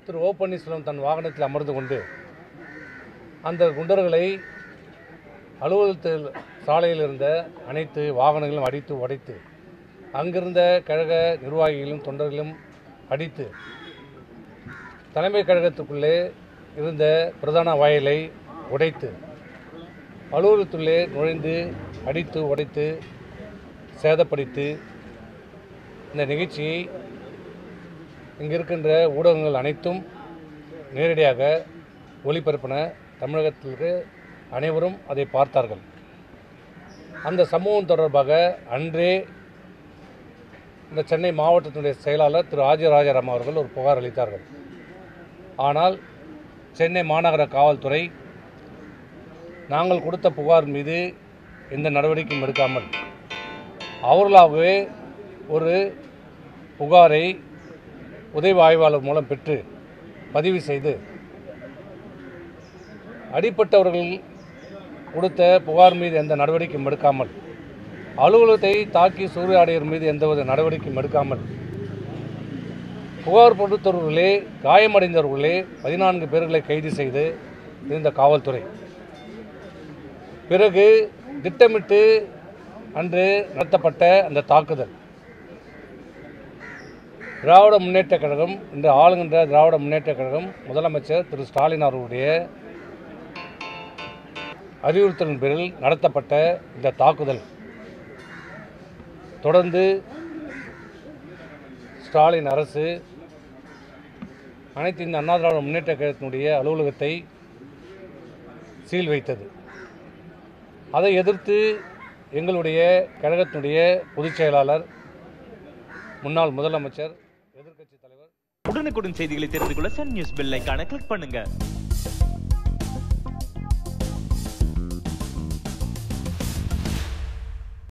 திரு ஓ பன்னீர்செல்வம் தன் வாகனத்தில் அமர்ந்து கொண்டு அந்த குண்டர்களை அலுவலகத்தில் சாலையில் இருந்த அனைத்து வாகனங்களும் அடித்து உடைத்து அங்கிருந்த கழக நிர்வாகிகளும் தொண்டர்களும் அடித்து தலைமை கழகத்துக்குள்ளே இருந்த பிரதான வாயிலை உடைத்து அலுவலகத்துள்ளே நுழைந்து அடித்து உடைத்து சேதப்படுத்தி இந்த நிகழ்ச்சியை இங்கே இருக்கின்ற ஊடகங்கள் அனைத்தும் நேரடியாக ஒளிபரப்பின தமிழகத்திற்கு அனைவரும் அதை பார்த்தார்கள் அந்த சம்பவம் தொடர்பாக அன்றே இந்த சென்னை மாவட்டத்தினுடைய செயலாளர் திரு ஆஜராஜாராம் அவர்கள் ஒரு புகார் அளித்தார்கள் ஆனால் சென்னை மாநகர காவல்துறை நாங்கள் கொடுத்த புகார் மீது எந்த நடவடிக்கையும் எடுக்காமல் அவர்களாகவே ஒரு புகாரை உதவி ஆய்வாளர் மூலம் பெற்று பதிவு செய்து அடிப்பட்டவர்கள் கொடுத்த புகார் மீது எந்த நடவடிக்கையும் எடுக்காமல் அலுவலகத்தை தாக்கி சூறையாடியவர் மீது எந்தவித நடவடிக்கையும் எடுக்காமல் புகார் கொடுத்தவர்களே காயமடைந்தவர்களே பதினான்கு பேர்களை கைது செய்து இருந்த காவல்துறை பிறகு திட்டமிட்டு அன்று நடத்தப்பட்ட அந்த தாக்குதல் திராவிட முன்னேற்றக் கழகம் இன்று ஆளுகின்ற திராவிட முன்னேற்றக் கழகம் முதலமைச்சர் திரு ஸ்டாலின் அவர்களுடைய அறிவுறுத்தலின் பேரில் நடத்தப்பட்ட இந்த தாக்குதல் தொடர்ந்து ஸ்டாலின் அரசு அனைத்து இந்த அண்ணா திராவிட முன்னேற்ற கழகத்தினுடைய அலுவலகத்தை சீல் வைத்தது அதை எதிர்த்து எங்களுடைய கழகத்தினுடைய பொதுச் செயலாளர் முன்னாள் முதலமைச்சர் எதிர்க்கட்சி தலைவர் உடனுக்குடன் செய்திகளை தெரிந்து கொள்ள சன் நியூஸ் பெல் ஐகானை கிளிக் பண்ணுங்க